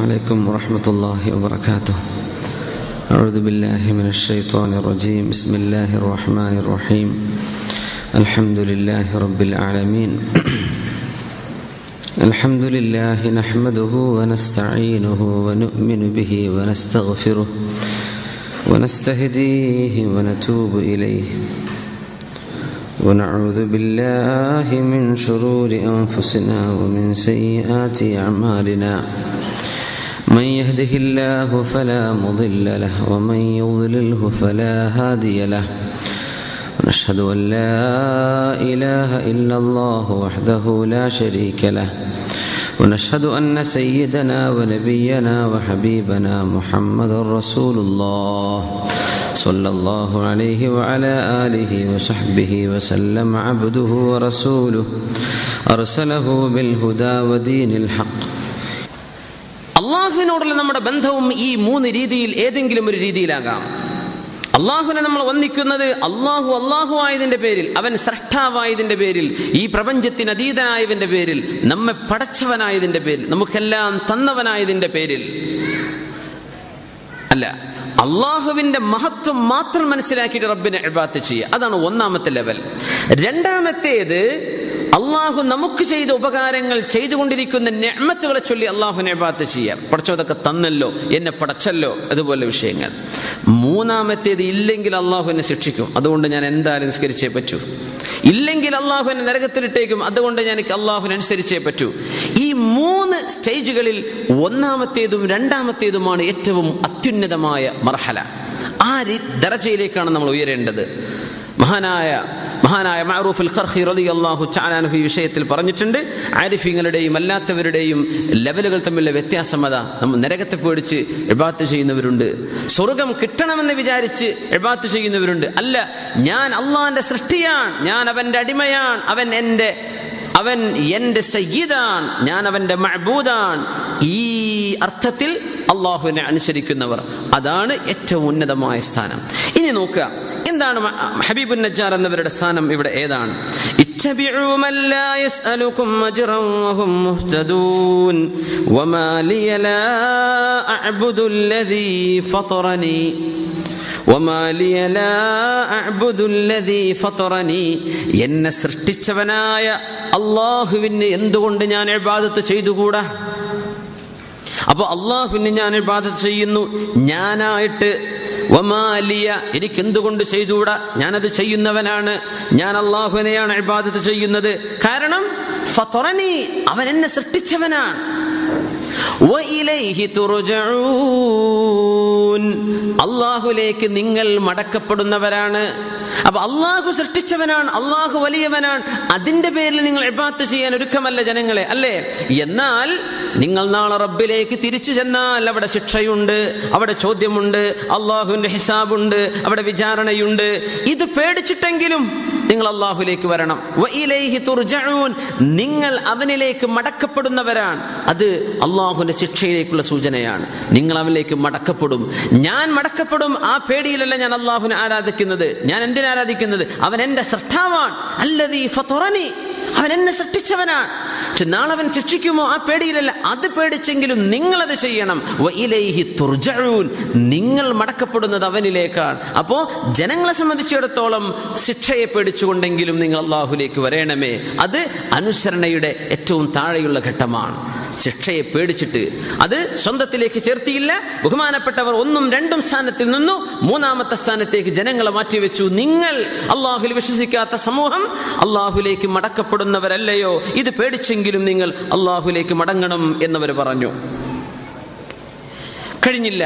عليكم ورحمة الله وبركاته أعوذ بالله من الشيطان الرجيم بسم الله الرحمن الرحيم الحمد لله رب العالمين الحمد لله نحمده ونستعينه ونؤمن به ونستغفره ونستهديه ونتوب إليه ونعوذ بالله من شرور أنفسنا ومن سيئات أعمالنا من يهده الله فلا مضل له ومن يضلله فلا هادي له ونشهد أن لا إله إلا الله وحده لا شريك له ونشهد أن سيدنا ونبينا وحبيبنا محمد رسول الله صلى الله عليه وعلى آله وصحبه وسلم عبده ورسوله أرسله بالهدى ودين الحق അള്ളാഹുവിനോടുള്ള നമ്മുടെ ബന്ധവും ഈ മൂന്ന് രീതിയിൽ ഏതെങ്കിലും ഒരു രീതിയിലാകാം അള്ളാഹുവിനെ നമ്മൾ വന്ദിക്കുന്നത് അള്ളാഹു അള്ളാഹു ആയതിന്റെ പേരിൽ അവൻ സ്രഷ്ടാവായതിന്റെ പേരിൽ ഈ പ്രപഞ്ചത്തിന് അതീതനായതിന്റെ പേരിൽ നമ്മെ പടച്ചവനായതിന്റെ പേരിൽ നമുക്കെല്ലാം തന്നവനായതിന്റെ പേരിൽ അല്ല അള്ളാഹുവിന്റെ മഹത്വം മാത്രം മനസ്സിലാക്കിയിട്ട് റബ്ബിനെ എഴുപാത്ത് ചെയ്യുക അതാണ് ഒന്നാമത്തെ ലെവൽ രണ്ടാമത്തേത് അള്ളാഹു നമുക്ക് ചെയ്ത ഉപകാരങ്ങൾ ചെയ്തുകൊണ്ടിരിക്കുന്ന നെഹ്മത്തുകളെ ചൊല്ലി അള്ളാഹുവിനെ എഴുപാത്ത് ചെയ്യാം പടച്ചതൊക്കെ തന്നല്ലോ എന്നെ പടച്ചല്ലോ അതുപോലെ വിഷയങ്ങൾ മൂന്നാമത്തേത് ഇല്ലെങ്കിൽ അള്ളാഹു എന്നെ ശിക്ഷിക്കും അതുകൊണ്ട് ഞാൻ എന്തായാലും നിസ്കരിച്ചേ പറ്റൂ ഇല്ലെങ്കിൽ അള്ളാഹു എന്നെ നരകത്തിലിട്ടേക്കും അതുകൊണ്ട് ഞാൻ അള്ളാഹുവിനനുസരിച്ചേ പറ്റൂ ഈ മൂന്ന് സ്റ്റേജുകളിൽ ഒന്നാമത്തേതും രണ്ടാമത്തേതുമാണ് ഏറ്റവും അത്യുന്നതമായ മർഹല ആ ദറജയിലേക്കാണ് നമ്മൾ ഉയരേണ്ടത് മഹാനായ മഹാനായ മഅറൂഫുൽ ഖർഖി റളിയല്ലാഹു തആല ഈ വിഷയത്തിൽ പറഞ്ഞിട്ടുണ്ട് ആരിഫീങ്ങളുടെയും അല്ലാത്തവരുടെയും ലെവലുകൾ തമ്മിലുള്ള വ്യത്യാസം അതാ നമ്മൾ നരകത്തെ പേടിച്ച് ഇബാത്ത് ചെയ്യുന്നവരുണ്ട് സ്വർഗം കിട്ടണമെന്ന് വിചാരിച്ച് ഇബാത്ത് ചെയ്യുന്നവരുണ്ട് അല്ല ഞാൻ അള്ളാന്റെ സൃഷ്ടിയാണ് ഞാൻ അവന്റെ അടിമയാണ് അവൻ എൻ്റെ അവൻ എൻ്റെ സയ്യിദാൻ ഞാൻ അവൻ്റെ മഅബൂദാൻ ഈ അർത്ഥത്തിൽ അള്ളാഹുവിനെ അനുസരിക്കുന്നവർ അതാണ് ഏറ്റവും ഉന്നതമായ സ്ഥാനം ഇനി നോക്കുക എന്താണ് ഹബീബുൻ നജ്ജാർ എന്നവരുടെ സ്ഥാനം ഇവിടെ ഏതാണ് اتبعوا من لا يسألكم أجرا وهم مهتدون وما لي لا أعبد الذي فطرني وما لي لا أعبد الذي فطرني എന്നെ സൃഷ്ടിച്ചവനായ അള്ളാഹുവിന് എന്തുകൊണ്ട് ഞാൻ ഇബാദത്ത് ചെയ്തുകൂടാ അപ്പൊ അള്ളാഹുവിന് ഞാൻ ഇബാദത്ത് ചെയ്യുന്നു ഞാനായിട്ട് വമാലിയ എനിക്ക് എന്തുകൊണ്ട് ചെയ്തുകൂടാ ഞാനത് ചെയ്യുന്നവനാണ് ഞാൻ അള്ളാഹുവിനെയാണ് ഇബാദത്ത് ചെയ്യുന്നത് കാരണം ഫതൊറനി അവൻ എന്നെ സൃഷ്ടിച്ചവനാണ് അള്ളാഹുലേക്ക് നിങ്ങൾ മടക്കപ്പെടുന്നവരാണ് അപ്പൊ അള്ളാഹു സൃഷ്ടിച്ചവനാണ് അള്ളാഹു വലിയവനാണ് അതിന്റെ പേരിൽ നിങ്ങൾ എബാത്ത് ചെയ്യാൻ ഒരുക്കമല്ല ജനങ്ങളെ അല്ലേ എന്നാൽ നിങ്ങൾ നാളെ റബ്ബിലേക്ക് തിരിച്ചു ചെന്നാൽ അവിടെ ശിക്ഷയുണ്ട് അവിടെ ചോദ്യമുണ്ട് അള്ളാഹുവിന്റെ ഹിസാബുണ്ട് അവിടെ വിചാരണയുണ്ട് ഇത് പേടിച്ചിട്ടെങ്കിലും നിങ്ങൾ അള്ളാഹുലേക്ക് വരണം നിങ്ങൾ അവനിലേക്ക് മടക്കപ്പെടുന്നവരാണ് അത് അള്ളാഹുവിന്റെ ശിക്ഷയിലേക്കുള്ള സൂചനയാണ് നിങ്ങൾ അവനിലേക്ക് മടക്കപ്പെടും ഞാൻ മടക്കപ്പെടും ആ പേടിയിലല്ല ഞാൻ അള്ളാഹുവിനെ ആരാധിക്കുന്നത് ഞാൻ എന്തിനാ ആരാധിക്കുന്നത് അവൻ എന്റെ സൃഷ്ടാവാണ് അല്ലതീ ഫതൊറനി അവൻ എന്നെ സൃഷ്ടിച്ചവനാണ് പക്ഷെ നാളെ അവൻ ശിക്ഷിക്കുമോ ആ പേടിയിലല്ല അത് പേടിച്ചെങ്കിലും നിങ്ങൾ അത് ചെയ്യണം നിങ്ങൾ മടക്കപ്പെടുന്നത് അവനിലേക്കാണ് അപ്പോ ജനങ്ങളെ സംബന്ധിച്ചിടത്തോളം ശിക്ഷയെ പേടിച്ചുകൊണ്ടെങ്കിലും നിങ്ങൾ അള്ളാഹുലേക്ക് വരേണമേ അത് അനുസരണയുടെ ഏറ്റവും താഴെയുള്ള ഘട്ടമാണ് ശിക്ഷയെ പേടിച്ചിട്ട് അത് സ്വന്തത്തിലേക്ക് ചേർത്തിയില്ല ബഹുമാനപ്പെട്ടവർ ഒന്നും രണ്ടും സ്ഥാനത്തിൽ നിന്നു മൂന്നാമത്തെ സ്ഥാനത്തേക്ക് ജനങ്ങളെ മാറ്റിവെച്ചു നിങ്ങൾ അള്ളാഹുൽ വിശ്വസിക്കാത്ത സമൂഹം അള്ളാഹുലേക്ക് മടക്കപ്പെടുന്നവരല്ലയോ ഇത് പേടിച്ചെങ്കിലും നിങ്ങൾ അള്ളാഹുലേക്ക് മടങ്ങണം എന്നവർ പറഞ്ഞു കഴിഞ്ഞില്ല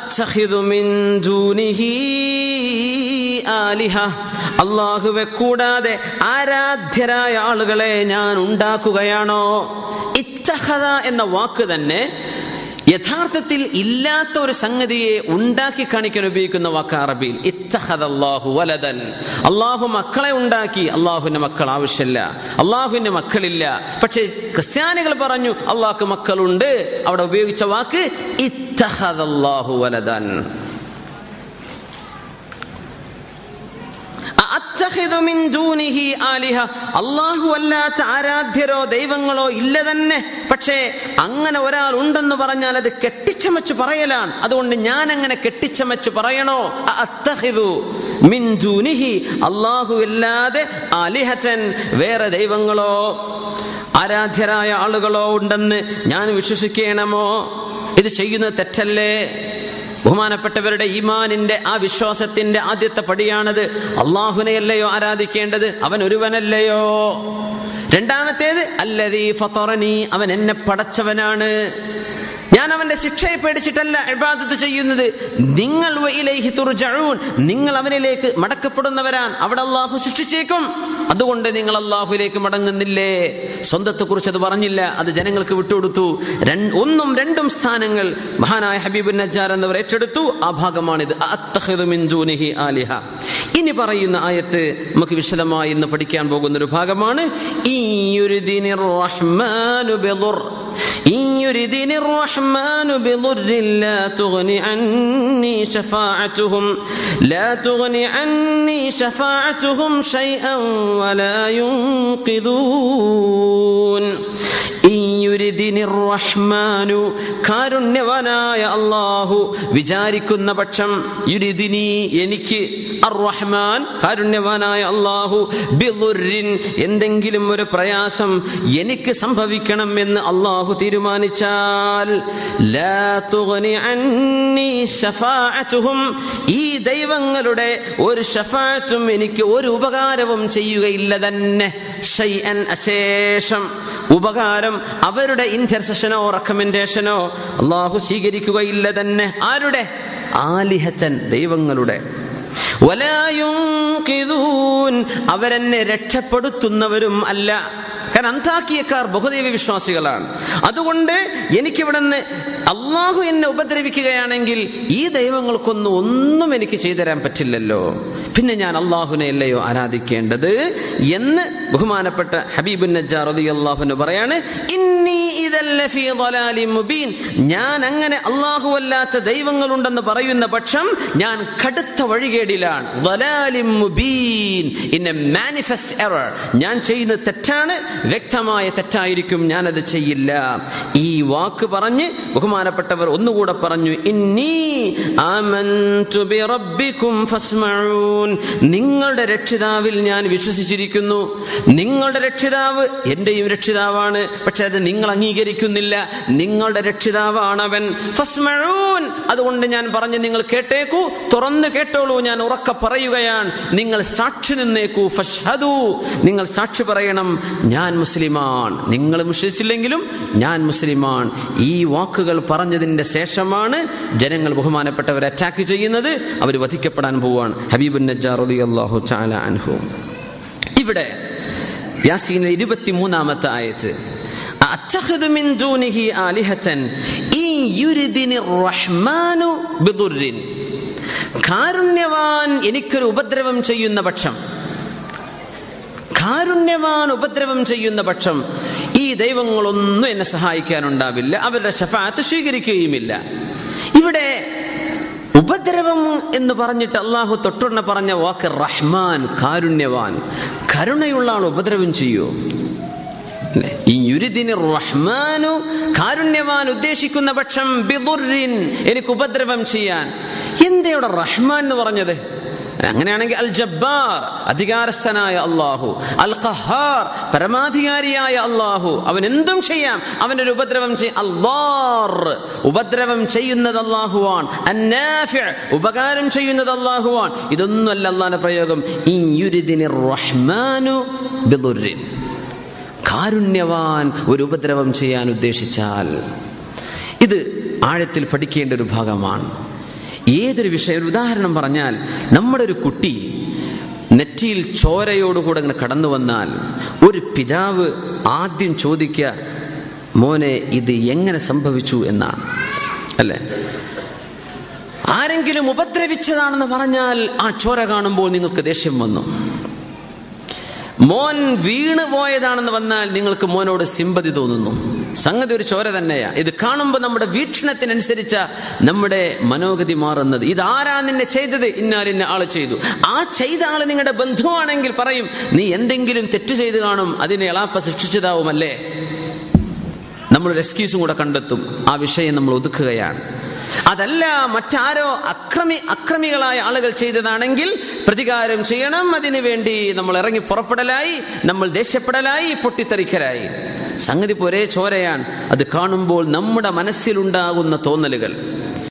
അള്ളാഹുവെ കൂടാതെ ആരാധ്യരായ ആളുകളെ ഞാൻ ഉണ്ടാക്കുകയാണോ ഇത്തഹദ എന്ന വാക്ക് തന്നെ യഥാർത്ഥത്തിൽ ഇല്ലാത്ത ഒരു സംഗതിയെ ഉണ്ടാക്കി കാണിക്കാൻ ഉപയോഗിക്കുന്ന വാക്ക് അറബിയിൽ ഇത്തഹദല്ലാഹു വലതൻ അള്ളാഹു മക്കളെ ഉണ്ടാക്കി അള്ളാഹുവിന്റെ മക്കൾ ആവശ്യമില്ല അള്ളാഹുവിന്റെ മക്കളില്ല പക്ഷെ ക്രിസ്ത്യാനികൾ പറഞ്ഞു അള്ളാഹ്ക്ക് മക്കളുണ്ട് അവിടെ ഉപയോഗിച്ച വാക്ക് ഇത്തഹദല്ലാഹു വലതൻ അഅത്തഖിദു മിൻ ദൂനിഹി ആലിഹ അല്ലാഹു അല്ലാത്ത ആരാധ്യരോ ദൈവങ്ങളോ ഇല്ല തന്നെ പക്ഷേ അങ്ങനെ ഒരാൾ ഉണ്ടെന്ന് പറഞ്ഞാൽ അത് കെട്ടിച്ചമച്ച് പറയലാണ് അതുകൊണ്ട് ഞാൻ അങ്ങനെ കെട്ടിച്ചമച്ച് പറയണോ അഅത്തഖിദു മിൻ ദൂനിഹി അല്ലാഹു അല്ലാതെ ആലിഹതൻ വേറെ ദൈവങ്ങളോ ആരാധ്യരായ ആളുകളോ ഉണ്ടെന്ന് ഞാൻ വിശ്വസിക്കണമോ ഇത് ചെയ്യുന്നത് തെറ്റല്ലേ ബഹുമാനപ്പെട്ടവരുടെ ഈമാനിന്റെ ആ വിശ്വാസത്തിന്റെ ആദ്യത്തെ പടിയാണത് അള്ളാഹുനെയല്ലയോ ആരാധിക്കേണ്ടത് അവൻ ഒരുവനല്ലയോ രണ്ടാമത്തേത് അല്ലതീ ഫത്തറനി അവൻ എന്നെ പടച്ചവനാണ് ഞാൻ അവന്റെ ശിക്ഷയെ പേടിച്ചിട്ടല്ല ഇബാദത്ത് ചെയ്യുന്നത് നിങ്ങൾ വഇലൈഹി തുർജഊൻ നിങ്ങൾ അവനിലേക്ക് മടക്കപ്പെടുന്നവരാൻ അവിടെ അള്ളാഹു സൃഷ്ടിച്ചേക്കും അതുകൊണ്ട് നിങ്ങൾ അള്ളാഹുലേക്ക് മടങ്ങുന്നില്ലേ സ്വന്തത്തെ കുറിച്ച് അത് പറഞ്ഞില്ല അത് ജനങ്ങൾക്ക് വിട്ടുകൊടുത്തു രണ്ട് ഒന്നും രണ്ടും സ്ഥാനങ്ങൾ മഹാനായ ഹബീബുൻ നജ്ജാർ എന്നവർ ഏറ്റെടുത്തു ആ ഭാഗമാണിത് അത്തഖിദു മിൻ ദൂനിഹി ആലിഹ ഇനി പറയുന്ന ആയത്ത് നമുക്ക് വിശദമായി ഇന്ന് പഠിക്കാൻ പോകുന്ന ഒരു ഭാഗമാണ് ഈ യുരിദിനിർ റഹ്മാനു ബിദുർ إن يردني الرحمن بضر لا تغن عني شفاعتهم لا تغن عني شفاعتهم شيئا ولا ينقذون إن يردني الرحمن കാരുണ്യവാനായ അള്ളാഹു വിചാരിക്കുന്ന പക്ഷം യുരിദിനി എനിക്ക് അർ റഹ്മാൻ കാരുണ്യവാനായ അള്ളാഹു ബിളുറിൻ എന്തെങ്കിലും ഒരു പ്രയാസം എനിക്ക് സംഭവിക്കണം എന്ന് അള്ളാഹു തീരുമാനിച്ചാൽ ലാ തുഗ്നി അന്നി ശഫാഅത്തുഹും ഈ ദൈവങ്ങളുടെ ഒരു ഷഫാഅത്തും എനിക്ക് ഒരു ഉപകാരവും ചെയ്യുകയില്ല തന്നെ ഷൈഅൻ അശേഷം ഉപകാരം അവരുടെ ഇന്റർസെഷനോ റെക്കമെൻഡേഷനോ അള്ളാഹു സ്വീകരിക്കുകയില്ല തന്നെ ആരുടെ ആലിഹച്ചൻ ദൈവങ്ങളുടെ വലായുങ്കിതൂൻ അവരെന്നെ രക്ഷപ്പെടുത്തുന്നവരും അല്ല കാരണം അന്താക്കിയക്കാർ ബഹുദൈവ വിശ്വാസികളാണ് അതുകൊണ്ട് എനിക്കിവിടുന്ന് അള്ളാഹു എന്നെ ഉപദ്രവിക്കുകയാണെങ്കിൽ ഈ ദൈവങ്ങൾക്കൊന്നും ഒന്നും എനിക്ക് ചെയ്തു തരാൻ പറ്റില്ലല്ലോ പിന്നെ ഞാൻ അള്ളാഹുനെ അല്ലയോ ആരാധിക്കേണ്ടത് എന്ന് ബഹുമാനപ്പെട്ട ഹബീബുൻ നജ്ജാർ റളിയല്ലാഹു പറയാണ് ഇന്നി ഇദല്ല ഫീ ളലാലിൻ മുബീൻ ഞാൻ അങ്ങനെ അള്ളാഹു അല്ലാത്ത ദൈവങ്ങളുണ്ടെന്ന് പറയുന്ന പക്ഷം ഞാൻ കടുത്ത വഴികേടിലാണ് ളലാലിൻ മുബീൻ ഇൻ എ മാനിഫെസ്റ്റ് എറർ ഞാൻ ചെയ്യുന്നത് തെറ്റാണ് വ്യക്തമായ തെറ്റായിരിക്കും ഞാനത് ചെയ്യില്ല ഈ വാക്ക് പറഞ്ഞ് ബഹുമാനപ്പെട്ടവർ ഒന്നുകൂടെ പറഞ്ഞു ഇന്നി ആമൻതു ബിറബ്ബിക്കും ഫസ്മഊൻ നിങ്ങളുടെ രക്ഷിതാവിൽ ഞാൻ വിശ്വസിച്ചിരിക്കുന്നു നിങ്ങളുടെ രക്ഷിതാവ് എന്റെയും രക്ഷിതാവാണ് പക്ഷെ അത് നിങ്ങൾ അംഗീകരിക്കുന്നില്ല നിങ്ങളുടെ രക്ഷിതാവാണവൻ ഫസ്മഊൻ അതുകൊണ്ട് ഞാൻ പറഞ്ഞു നിങ്ങൾ കേട്ടേക്കൂ തുറന്നു കേട്ടോളൂ ഞാൻ ഉറക്കെ പറയുകയാണ് നിങ്ങൾ സാക്ഷി നിന്നേക്കൂ ഫഷ്ഹദു നിങ്ങൾ സാക്ഷി പറയണം ഞാൻ മുസ്ലിമാണ് നിങ്ങൾ വിശ്വസിച്ചില്ലെങ്കിലും ഞാൻ മുസ്ലിമാണ് ഈ വാക്കുകൾ പറഞ്ഞതിന്റെ ശേഷമാണ് ജനങ്ങൾ ബഹുമാനപ്പെട്ടവരെ അറ്റാക്ക് ചെയ്യുന്നത് അവർ വധിക്കപ്പെടാൻ പോവാണ് ഹബീബുൻ നജ്ജാർ റളിയല്ലാഹു തആല അൻഹു ഇവിടെ യാസീനിലെ ഇരുപത്തിമൂന്നാമത്തെ ആയത്ത് أتخذ من دونه آلهة إن يردني الرحمن بضر കാരുണ്യവാൻ എനിക്കൊരു ഉപദ്രവം ചെയ്യുന്ന പക്ഷം കാരുണ്യവാൻ ഉപദ്രവം ചെയ്യുന്ന പക്ഷം ഈ ദൈവങ്ങളൊന്നും എന്നെ സഹായിക്കാനുണ്ടാവില്ല അവരുടെ ശഫാത്ത് സ്വീകരിക്കുകയുമില്ല ഇവിടെ ഉപദ്രവം എന്ന് പറഞ്ഞിട്ട് അള്ളാഹു തൊട്ടുടനെ പറഞ്ഞ വാക്ക് റഹ്മാൻ കാരുണ്യവാൻ കരുണയുള്ള ആൾ ഉപദ്രവം ചെയ്യൂ അല്ലേ? ഈ യുരിദിന് റഹ്മാനു കാരുണ്യവാൻ ഉദ്ദേശിക്കുന്ന പക്ഷം ബിദുറിൻ എനിക്ക് ഉപദ്രവം ചെയ്യാൻ എന്താ ഇവിടെ റഹ്മാൻ എന്ന് പറഞ്ഞത് അങ്ങനെയാണെങ്കിൽ അൽ ജബ്ബാർ അധികാരസ്ഥനായ അള്ളാഹു അൽ ഖഹാർ പരമാധികാരിയായ അള്ളാഹു അവൻ എന്തും ചെയ്യാം അവന്റെ ഒരു ഉപദ്രവം ചെയ്യും അള്ളാർ ഉപദ്രവം ചെയ്യുന്നത് അള്ളാഹുവാൻ അന്നാഫിഅ ഉപകാരം ചെയ്യുന്നത് അള്ളാഹുവാൻ ഇതൊന്നുമല്ല അള്ളാന്റെ പ്രയോഗം ഇൻ യുരിദിനി റഹ്മാനു ബിദുറിൻ കാരുണ്യവാൻ ഒരു ഉപദ്രവം ചെയ്യാൻ ഉദ്ദേശിച്ചാൽ ഇത് ആഴത്തിൽ പഠിക്കേണ്ട ഒരു ഭാഗമാണ് ഏതൊരു വിഷയം ഒരു ഉദാഹരണം പറഞ്ഞാൽ നമ്മുടെ ഒരു കുട്ടി നെറ്റിയിൽ ചോരയോടുകൂടെ അങ്ങനെ കടന്നു വന്നാൽ ഒരു പിതാവ് ആദ്യം ചോദിക്കുക മോനെ ഇത് എങ്ങനെ സംഭവിച്ചു എന്നാണ് അല്ലേ ആരെങ്കിലും ഉപദ്രവിച്ചതാണെന്ന് പറഞ്ഞാൽ ആ ചോര കാണുമ്പോൾ നിങ്ങൾക്ക് ദേഷ്യം വന്നു മോൻ വീണ് പോയതാണെന്ന് വന്നാൽ നിങ്ങൾക്ക് മോനോട് സിമ്പതി തോന്നുന്നു സംഗതി ഒരു ചോര തന്നെയാ ഇത് കാണുമ്പോൾ നമ്മുടെ വീക്ഷണത്തിനനുസരിച്ച നമ്മുടെ മനോഗതി മാറുന്നത് ഇത് ആരാണ് നിന്നെ ചെയ്തത് ഇന്നാലിന്ന ആള് ചെയ്തു ആ ചെയ്ത ആള് നിങ്ങളുടെ ബന്ധുവാണെങ്കിൽ പറയും നീ എന്തെങ്കിലും തെറ്റ് ചെയ്ത് കാണും അതിനെ എളാപ്പ ശിക്ഷിച്ചതാവുമല്ലേ നമ്മളൊരു എക്സ്ക്യൂസും കൂടെ കണ്ടെത്തും ആ വിഷയം നമ്മൾ ഒതുക്കുകയാണ് അതല്ല മറ്റാരോ അക്രമി അക്രമികളായ ആളുകൾ ചെയ്തതാണെങ്കിൽ പ്രതികാരം ചെയ്യണം അതിനു വേണ്ടി നമ്മൾ ഇറങ്ങി പുറപ്പെടലായി നമ്മൾ ദേഷ്യപ്പെടലായി പൊട്ടിത്തെറിക്കലായി സംഗതി ഒരേ ചോരയാണ് അത് കാണുമ്പോൾ നമ്മുടെ മനസ്സിലുണ്ടാകുന്ന തോന്നലുകൾ